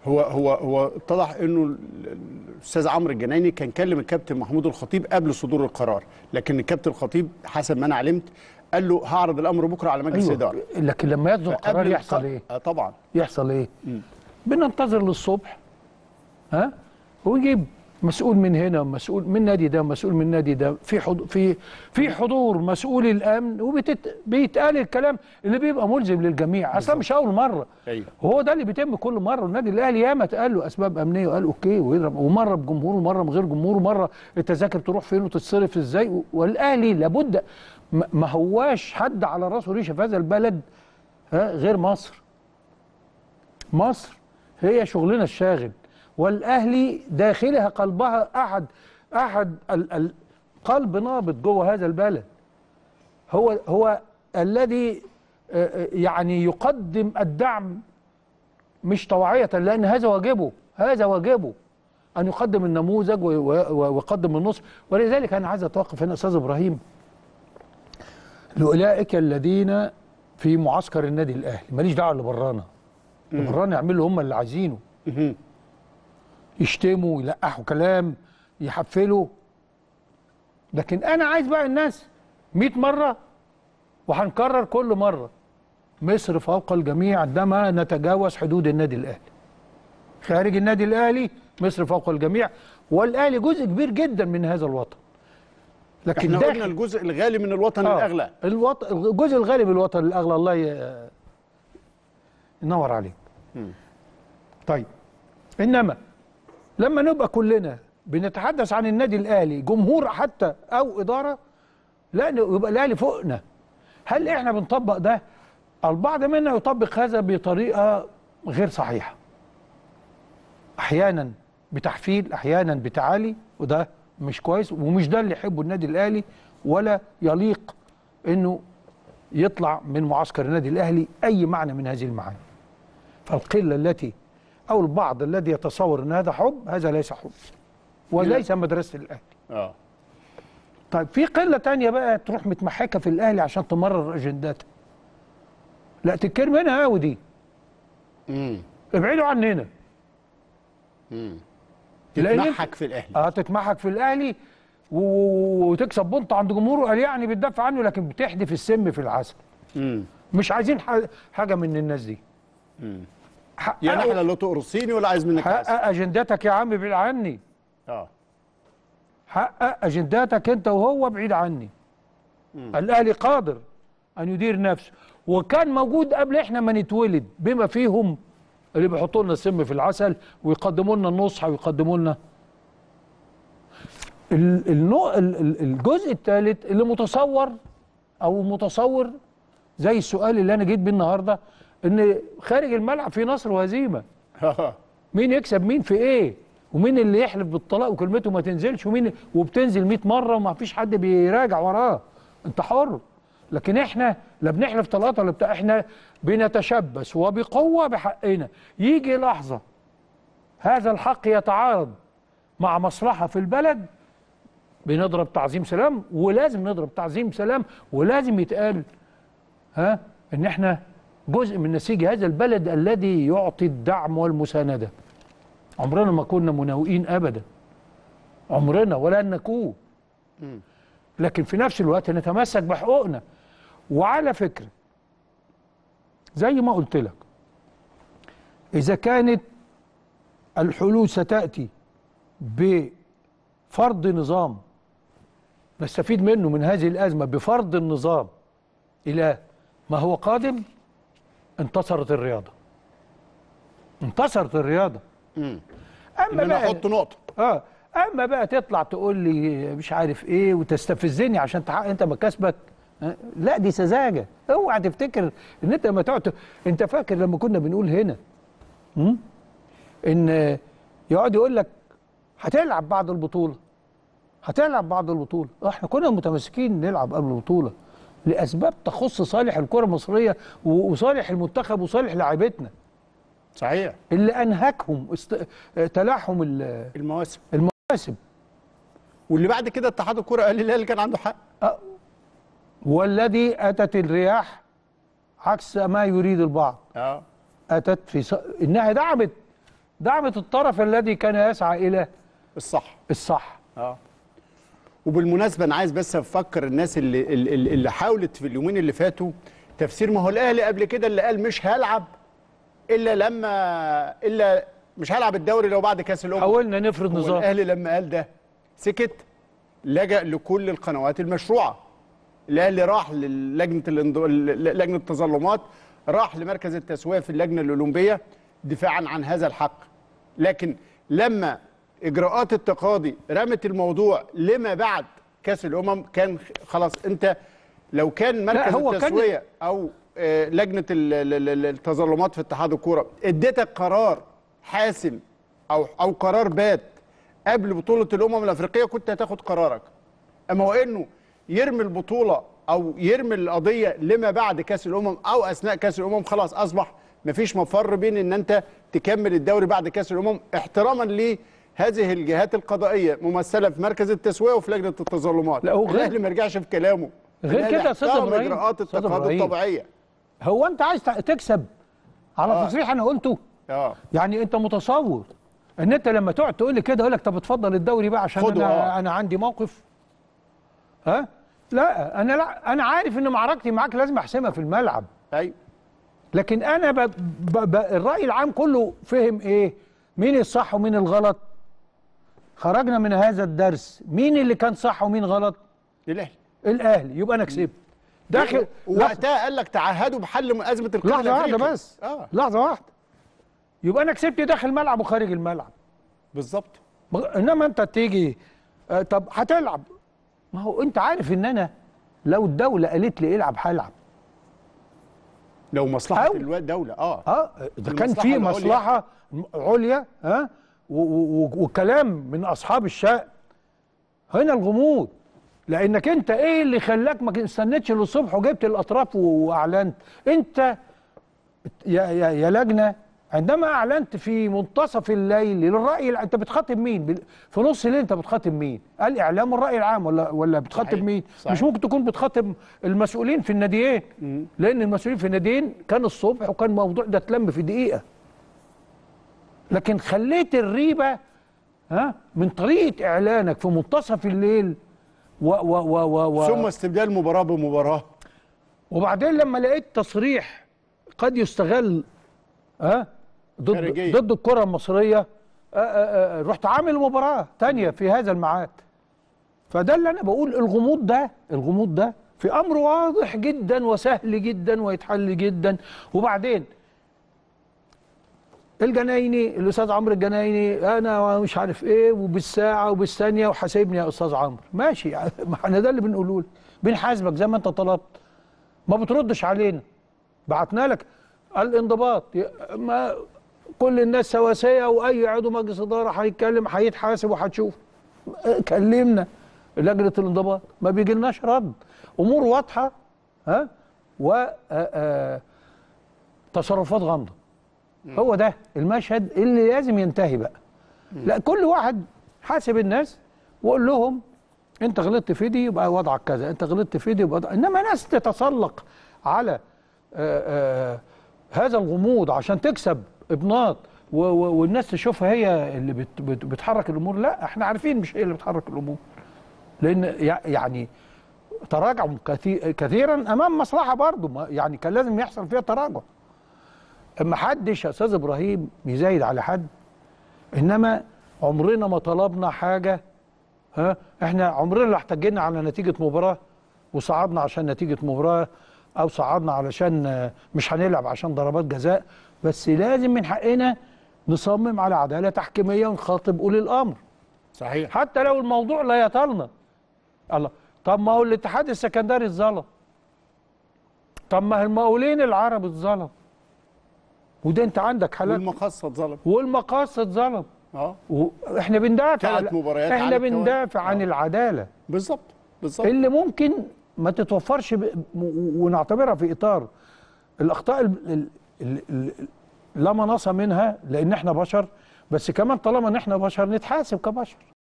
هو هو هو اتضح انه ال- ال- الاستاذ عمرو الجنايني كان كلم الكابتن محمود الخطيب قبل صدور القرار لكن الكابتن الخطيب حسب ما انا علمت قال له هعرض الامر بكره على مجلس أيوة. اداره لكن لما يصدر فقبل قرار يحصل الق- ايه؟ آه طبعا يحصل ايه؟ بننتظر للصبح ها ونجيب مسؤول من هنا مسؤول من النادي ده مسؤول من النادي ده في حضور في في حضور مسؤول الامن وبيتقال الكلام اللي بيبقى ملزم للجميع اصلا مش اول مره ايوه هو ده اللي بيتم كل مره والنادي الاهلي ياما اتقال له اسباب امنيه وقال اوكي ويضرب ومره بجمهور ومره من غير جمهور ومره التذاكر تروح فين وتتصرف ازاي والاهلي لابد ما ما هواش حد على راسه ريشه في هذا البلد ها غير مصر مصر هي شغلنا الشاغل والاهلي داخلها قلبها احد احد ال ال قلب نابض جوه هذا البلد هو هو الذي آه، آه، يعني يقدم الدعم مش طوعية لأن هذا واجبه هذا واجبه أن يقدم النموذج و- و- ويقدم النصر ولذلك أنا عايز أتوقف هنا أستاذ إبراهيم لأولئك الذين في معسكر النادي الأهلي ماليش دعوة اللي برانا اللي برانا يعملوا هم اللي عايزينه مهم. يشتموا يلقحوا كلام يحفلوا لكن انا عايز بقى الناس 100 مره وهنكرر كل مره مصر فوق الجميع عندما نتجاوز حدود النادي الاهلي خارج النادي الاهلي مصر فوق الجميع والاهلي جزء كبير جدا من هذا الوطن لكن احنا قلنا داخل الجزء الغالي من الوطن آه، الاغلى الوطن الجزء الغالي من الوطن الاغلى الله ي- ينور عليك طيب انما لما نبقى كلنا بنتحدث عن النادي الاهلي جمهور حتى او اداره لا ن- يبقى الاهلي فوقنا هل احنا بنطبق ده البعض منا يطبق هذا بطريقه غير صحيحه احيانا بتحفيل احيانا بتعالي وده مش كويس ومش ده اللي يحبه النادي الاهلي ولا يليق انه يطلع من معسكر النادي الاهلي اي معنى من هذه المعاني فالقله التي او البعض الذي يتصور ان هذا حب هذا ليس حب وليس مدرسه الاهلي اه طيب في قله تانية بقى تروح متمحكه في الاهلي عشان تمرر اجنداتها لا تتكر منها قوي دي امم ابعدوا عننا لأن أنت- تتمحك في الاهلي اه تتمحك في الاهلي و- وتكسب بونت عند جمهوره قال يعني بتدافع عنه لكن بتحدف السم في العسل امم مش عايزين ح- حاجه من الناس دي حققوا- يا نحله لا تقرصيني ولا عايز منك عسل حقق اجنداتك يا عم بعيد عني اه حقق اجنداتك انت وهو بعيد عني الاهلي قادر ان يدير نفسه وكان موجود قبل احنا ما نتولد بما فيهم اللي بيحطوا لنا السم في العسل ويقدموا لنا النصحه ويقدموا لنا ال- النوع ال- ال- الجزء الثالث اللي متصور او متصور زي السؤال اللي انا جيت بيه النهارده ان خارج الملعب في نصر وهزيمه مين يكسب مين في ايه ومين اللي يحلف بالطلاق وكلمته ما تنزلش ومين وبتنزل 100 مره وما فيش حد بيراجع وراه انت حر لكن احنا لا بنحلف طلاقات ولا بتاع احنا بنتشبث وبقوه بحقنا يجي لحظه هذا الحق يتعارض مع مصلحه في البلد بنضرب تعظيم سلام ولازم نضرب تعظيم سلام ولازم يتقال ها ان احنا جزء من نسيج هذا البلد الذي يعطي الدعم والمسانده عمرنا ما كنا مناوئين ابدا عمرنا ولا ان نكون لكن في نفس الوقت نتمسك بحقوقنا وعلى فكره زي ما قلت لك اذا كانت الحلول ستاتي بفرض نظام نستفيد منه من هذه الازمه بفرض النظام الى ما هو قادم انتصرت الرياضه انتصرت الرياضه امم اما ان انا بقى احط نقطه اه اما بقى تطلع تقول لي مش عارف ايه وتستفزني عشان تحقق انت مكاسبك آه، لا دي سذاجه اوعى تفتكر ان انت لما تقعد ت- انت فاكر لما كنا بنقول هنا م? ان يقعد يقول لك هتلعب بعد البطوله هتلعب بعد البطوله آه، احنا كنا متمسكين نلعب قبل البطوله لاسباب تخص صالح الكره المصريه و- وصالح المنتخب وصالح لاعيبتنا صحيح اللي انهكهم است... آه، تلاحم ال- المواسم المواسم واللي بعد كده اتحاد الكره قال الاهلي كان عنده حق والذي اتت الرياح عكس ما يريد البعض اه اتت في ص... انها دعمت دعمت الطرف الذي كان يسعى الى الصح الصح اه وبالمناسبه انا عايز بس افكر الناس اللي اللي, اللي حاولت في اليومين اللي فاتوا تفسير ما هو الاهلي قبل كده اللي قال مش هلعب الا لما الا مش هلعب الدوري لو بعد كاس الامم حاولنا نفرض هو نظام الاهلي لما قال ده سكت لجأ لكل القنوات المشروعه الاهلي راح للجنه الاندو... لجنه التظلمات راح لمركز التسويه في اللجنه الاولمبيه دفاعا عن هذا الحق لكن لما اجراءات التقاضي رمت الموضوع لما بعد كاس الامم كان خلاص انت لو كان مركز هو كان- التسويه او آه، لجنه ال- ال- ال- التظلمات في اتحاد الكوره اديتك قرار حاسم او او قرار بات قبل بطوله الامم الافريقيه كنت هتاخد قرارك اما هو انه يرمي البطوله او يرمي القضيه لما بعد كاس الامم او اثناء كاس الامم خلاص اصبح مفيش مفر بين ان انت تكمل الدوري بعد كاس الامم احتراما لهذه الجهات القضائيه ممثله في مركز التسويه وفي لجنه التظلمات لا، هو غير- الاهلي ما رجعش في كلامه غير الأهلي كده يا أستاذ احترم إبراهيم. اجراءات أستاذ التقاضي إبراهيم. الطبيعيه هو انت عايز تكسب على آه. تصريح انا قلته اه يعني انت متصور ان انت لما تقعد تقول لي كده اقول لك طب اتفضل الدوري بقى عشان خده، انا آه. انا عندي موقف ها لا انا لا انا عارف ان معركتي معاك لازم احسمها في الملعب ايوه لكن انا ب... ب... ب... الراي العام كله فهم ايه مين الصح ومين الغلط خرجنا من هذا الدرس مين اللي كان صح ومين غلط الاهلي الاهلي يبقى انا كسبت داخل لحظه وقتها قال لك تعهدوا بحل ازمه القرن لحظه واحده الأفريقي. بس اه لحظه واحده يبقى انا كسبت داخل الملعب وخارج الملعب بالظبط بغ- انما انت تيجي آه، طب هتلعب ما هو انت عارف ان انا لو الدوله قالت لي العب هلعب لو مصلحه أو- الواد دوله اه اه ده كان المصلحة في العليا. مصلحه م- عليا ها و- و- و- وكلام من اصحاب الشأن هنا الغموض لانك انت ايه اللي خلاك ما استنيتش للصبح وجبت الاطراف و- واعلنت انت يا يا يا لجنه عندما اعلنت في منتصف الليل للراي الع- انت بتخاطب مين بال- في نص الليل انت بتخاطب مين الاعلام والراي العام ولا ولا بتخاطب صحيح. مين صحيح. مش ممكن تكون بتخاطب المسؤولين في الناديين لان المسؤولين في الناديين كان الصبح وكان الموضوع ده اتلم في دقيقه لكن خليت الريبه ها من طريقه اعلانك في منتصف الليل و و و و, و ثم استبدال مباراه بمباراه وبعدين لما لقيت تصريح قد يستغل ها ضد خارجية. ضد الكره المصريه آه، آه، آه، رحت عامل مباراه تانية في هذا الميعاد فده اللي انا بقول الغموض ده الغموض ده في امر واضح جدا وسهل جدا ويتحل جدا وبعدين الجنايني الاستاذ عمرو الجنايني انا مش عارف ايه وبالساعه وبالثانيه وحاسبني يا استاذ عمرو ماشي يعني ما احنا ده اللي بنقوله لك بنحاسبك زي ما انت طلبت ما بتردش علينا بعتنا لك الانضباط ي- ما كل الناس سواسيه واي عضو مجلس اداره هيتكلم هيتحاسب وهتشوف اه، كلمنا لجنه الانضباط ما بيجيلناش رد امور واضحه ها و اه، اه، تصرفات غامضه هو ده المشهد اللي لازم ينتهي بقى لا كل واحد حاسب الناس وقول لهم انت غلطت في دي يبقى وضعك كذا انت غلطت في دي يبقى وضعك. انما ناس تتسلق على آآ آآ هذا الغموض عشان تكسب ابناط و- و- والناس تشوفها هي اللي بت بت بتحرك الامور لا احنا عارفين مش هي اللي بتحرك الامور لان يع- يعني تراجعوا كثي- كثيرا امام مصلحه برضه ما- يعني كان لازم يحصل فيها تراجع ما حدش يا استاذ ابراهيم يزايد على حد انما عمرنا ما طلبنا حاجه ها احنا عمرنا لا احتجنا على نتيجه مباراه وصعدنا عشان نتيجه مباراه او صعدنا علشان آه، مش هنلعب عشان ضربات جزاء بس لازم من حقنا نصمم على عداله تحكيميه ونخاطب اولي الامر صحيح حتى لو الموضوع لا يطالنا الله طب ما هو الاتحاد السكندري اتظلم طب ما المقاولين العرب اتظلم وده انت عندك حالات والمقصه اتظلم والمقاصد اتظلم اه واحنا بندافع ثلاث على مباريات احنا على التوالي. بندافع عن آه. العداله بالظبط بالظبط اللي ممكن ما تتوفرش ب... و- ونعتبرها في اطار الاخطاء ال... ال... ال... ال... لا مناص منها لان احنا بشر بس كمان طالما ان احنا بشر نتحاسب كبشر